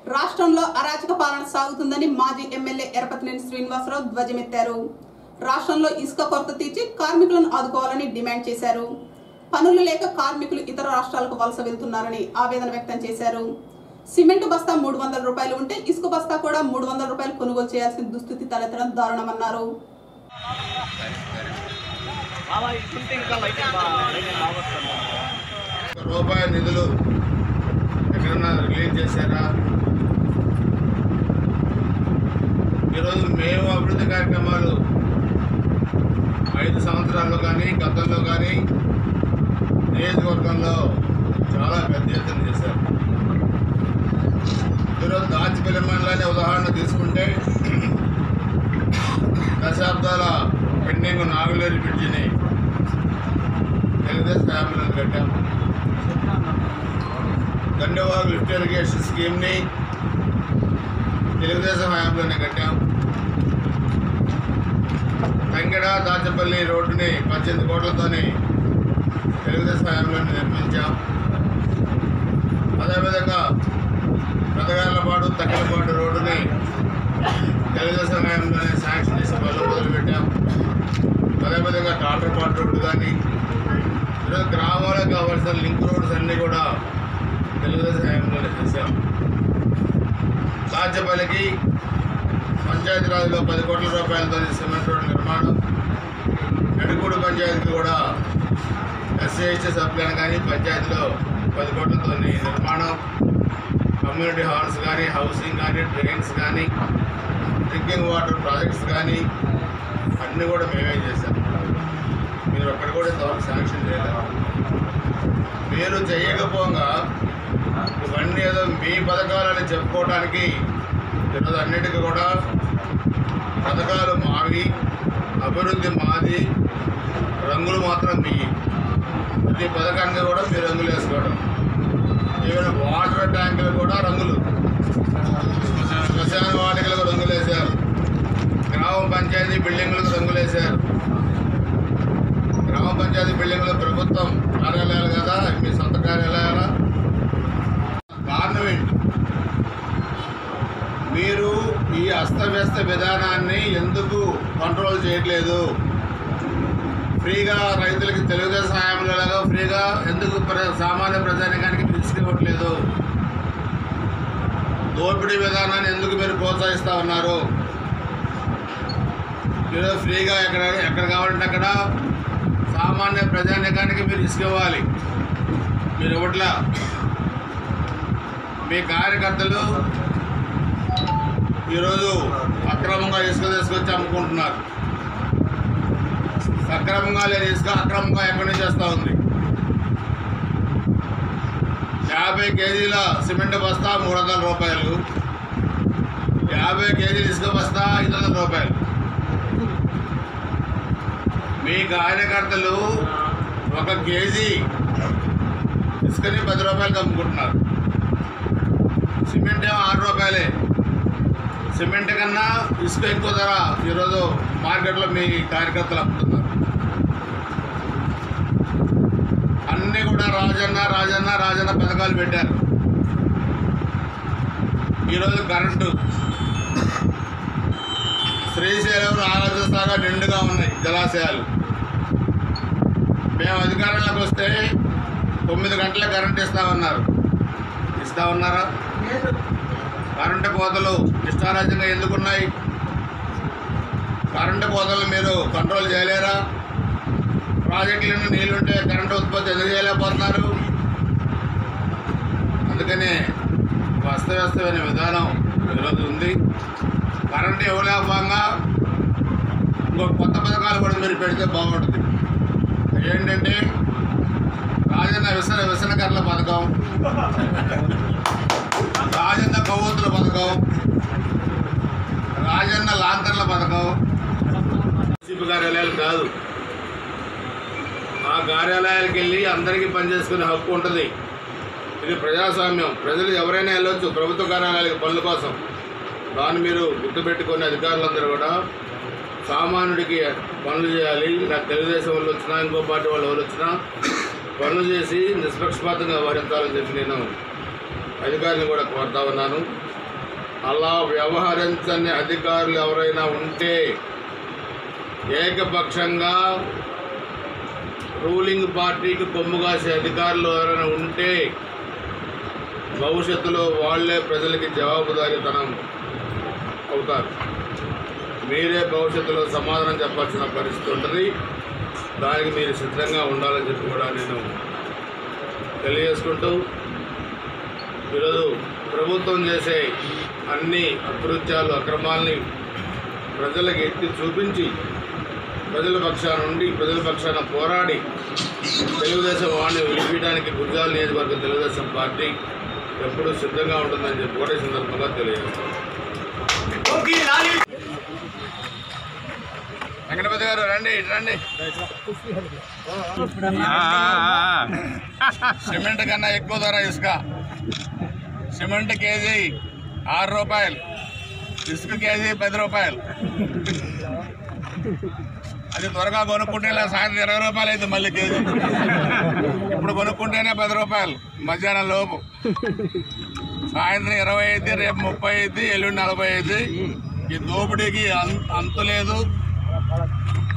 రాష్ట్రంలో అరాచక పాలన సాగుతుందని మాజీ ఎమ్మెల్యే ఎరపతినేని శ్రీనివాసరావు ధ్వజమెత్తారు రాష్ట్రంలో ఇసుక కొరత తీర్చి కార్మికులను ఆదుకోవాలని డిమాండ్ చేశారు పనులు లేక కార్మికులు ఇతర రాష్ట్రాలకు వలస వెళ్తున్నారని ఆవేదన వ్యక్తం చేశారు సిమెంట్ బస్తా మూడు వందల రూపాయలు ఉంటే ఇసుక బస్తా కూడా మూడు వందల రూపాయలు కొనుగోలు చేయాల్సిన దుస్థితి తలెత్తడం దారుణమన్నారు బాబా ఇస్తుంటే ఇంకా లైటింగ్ బాగా లైటింగ్ బాగా వస్తుంది ఒక రూపాయి నిధులు ఎక్కడన్నా రిలీజ్ చేశారా ఈరోజు మేము అభివృద్ధి కార్యక్రమాలు ఐదు సంవత్సరాల్లో కానీ గతంలో కానీ నియోజకవర్గంలో చాలా పెద్ద ఎత్తున చేశారు ఈరోజు దాచిపల్లి మండలాన్ని ఉదాహరణ తీసుకుంటే దశాబ్దాల పెండింగ్ నాగులేరు బ్రిడ్జిని తెలుగుదేశం ఫ్యామిలీని కట్టాము దండవాగు లిఫ్ట్ ఇరిగేషన్ స్కీమ్ని తెలుగుదేశం హయాంలోనే కట్టాం తంగెడ దాచపల్లి రోడ్డుని పద్దెనిమిది కోట్లతోని తెలుగుదేశం హయాంలోనే నిర్మించాం అదేవిధంగా పెదగాళ్ళపాడు తక్కలపాడు రోడ్డుని తెలుగుదేశం హయాంలోనే శాంక్షన్ చేసి పనులు మొదలుపెట్టాం అదేవిధంగా టాటర్పాడు రోడ్డు కానీ ఈరోజు గ్రామాలకు కావాల్సిన లింక్ రోడ్స్ అన్నీ కూడా తెలుగుదేశం హయాంలోనే చేశాం రాజ్యపల్లికి పంచాయతీరాజ్లో పది కోట్ల రూపాయలతో సిమెంట్ రోడ్డు నిర్మాణం ఎడుగూడు పంచాయతీకి కూడా ఎస్సీహెచ్ సబ్ప్లాన్ కానీ పంచాయతీలో పది కోట్లతో నిర్మాణం కమ్యూనిటీ హాల్స్ కానీ హౌసింగ్ కానీ డ్రైన్స్ కానీ డ్రింకింగ్ వాటర్ ప్రాజెక్ట్స్ కానీ అన్నీ కూడా మేమే చేశాం మీరు ఒక్కటి కూడా ఇంతవరకు శాంక్షన్ చేయలేదు మీరు చేయకపోగా ఇవన్నీ ఏదో మీ పథకాలని చెప్పుకోవడానికి ఈరోజు అన్నిటికీ కూడా పథకాలు మావి అభివృద్ధి మాది రంగులు మాత్రం మీ ప్రతి పథకానికి కూడా మీ రంగులు వేసుకోవడం ఈవెన్ వాటర్ ట్యాంకులు కూడా రంగులు శ్మశాన వాటికలకు రంగులు వేశారు గ్రామ పంచాయతీ బిల్డింగులకు రంగులు వేశారు గ్రామ పంచాయతీ బిల్డింగ్లు ప్రభుత్వం కార్యాలయాలు కదా మీ సొంత కార్యాలయాలా కారణం ఏంటి మీరు ఈ అస్తవ్యస్త విధానాన్ని ఎందుకు కంట్రోల్ చేయట్లేదు ఫ్రీగా రైతులకి తెలుగుదేశం హామీలలాగా ఫ్రీగా ఎందుకు ప్ర- సామాన్య ప్రజానికానికి ఇవ్వట్లేదు దోపిడీ విధానాన్ని ఎందుకు మీరు ప్రోత్సహిస్తూ ఉన్నారు మీరు ఫ్రీగా ఎక్కడ ఎక్కడ కావాలంటే అక్కడ సామాన్య ప్రజానికానికి మీరు ఇసుక ఇవ్వాలి మీరు ఇవ్వట్లా మీ కార్యకర్తలు ఈరోజు అక్రమంగా ఇసుక తీసుకొచ్చి అమ్ముకుంటున్నారు సక్రమంగా లేని ఇసుక అక్రమంగా ఎక్కడి నుంచి వస్తూ ఉంది యాభై కేజీల సిమెంట్ బస్తా మూడు వందల రూపాయలు యాభై కేజీల ఇసుక బస్తా ఐదు వందల రూపాయలు మీ కార్యకర్తలు ఒక కేజీ ఇసుకని పది రూపాయలకి అమ్ముకుంటున్నారు సిమెంట్ ఏమో ఆరు రూపాయలే సిమెంట్ కన్నా ఇసుక ఎక్కువ ధర ఈరోజు మార్కెట్లో మీ కార్యకర్తలు అమ్ముతున్నారు అన్నీ కూడా రాజన్న రాజన్న రాజన్న పథకాలు పెట్టారు ఈరోజు కరెంటు శ్రీశైలం నాగార్జునసాగ నిండుగా ఉన్నాయి జలాశయాలు మేము అధికారంలోకి వస్తే తొమ్మిది గంటల కరెంట్ ఇస్తామన్నారు ఇస్తా ఉన్నారా కరెంటు కోతలు ఇష్టారాజ్యంగా ఎందుకున్నాయి కరెంటు కోతలు మీరు కంట్రోల్ చేయలేరా ప్రాజెక్టులను నీళ్లుంటే కరెంటు ఉత్పత్తి ఎందుకు చేయలేకపోతున్నారు అందుకనే ఒక అస్తవ్యస్తమైన విధానం ఈరోజు ఉంది కరెంటు ఇవ్వలేకపోగా ఇంకొక కొత్త పథకాలు కూడా మీరు పెడితే బాగుంటుంది ఏంటంటే రాజన్న విసన విసనకర్ల పథకం రాజన్న కొవ్వొత్తుల పథకం రాజన్న లాంతర్ల పథకం సిపి కార్యాలయాలు కాదు ఆ కార్యాలయాలకు వెళ్ళి అందరికీ పనిచేసుకునే హక్కు ఉంటుంది ఇది ప్రజాస్వామ్యం ప్రజలు ఎవరైనా వెళ్ళొచ్చు ప్రభుత్వ కార్యాలయాలకు పనుల కోసం దాన్ని మీరు గుర్తుపెట్టుకునే అధికారులందరూ కూడా సామాన్యుడికి పనులు చేయాలి నాకు తెలుగుదేశం వాళ్ళు వచ్చినా ఇంకో పార్టీ వాళ్ళు ఎవరు వచ్చినా పనులు చేసి నిష్పక్షపాతంగా వ్యవహరించాలని చెప్పి నేను అధికారిని కూడా కోరుతా ఉన్నాను అలా వ్యవహరించని అధికారులు ఎవరైనా ఉంటే ఏకపక్షంగా రూలింగ్ పార్టీకి కొమ్ము కాసే అధికారులు ఎవరైనా ఉంటే భవిష్యత్తులో వాళ్ళే ప్రజలకి జవాబుదారీతనం అవుతారు మీరే భవిష్యత్తులో సమాధానం చెప్పాల్సిన పరిస్థితి ఉంటుంది దానికి మీరు సిద్ధంగా ఉండాలని చెప్పి కూడా నేను తెలియజేసుకుంటూ ఈరోజు ప్రభుత్వం చేసే అన్ని అకృత్యాలు అక్రమాల్ని ప్రజలకు ఎత్తి చూపించి ప్రజల పక్షాన నుండి ప్రజల పక్షాన పోరాడి తెలుగుదేశం వాడిని విడిపించడానికి గురిజాల నియోజకవర్గం తెలుగుదేశం పార్టీ ఎప్పుడూ సిద్ధంగా ఉంటుందని చెప్పి కూడా ఈ సందర్భంగా తెలియజేస్తాం వెంకటపతి గారు రండి ఇటు రండి సిమెంట్ కన్నా ఎక్కువ ధర ఇసుక సిమెంట్ కేజీ ఆరు రూపాయలు ఇసుక కేజీ పది రూపాయలు అది త్వరగా కొనుక్కుంటే ఇలా సాయంత్రం ఇరవై రూపాయలు అయితే మళ్ళీ కేజీ ఇప్పుడు కొనుక్కుంటేనే పది రూపాయలు మధ్యాహ్నం లోపు సాయంత్రం ఇరవై అయితే రేపు ముప్పై అయితే ఎల్లుండి నలభై అయితే ఈ దోపిడీకి అం- అంతు లేదు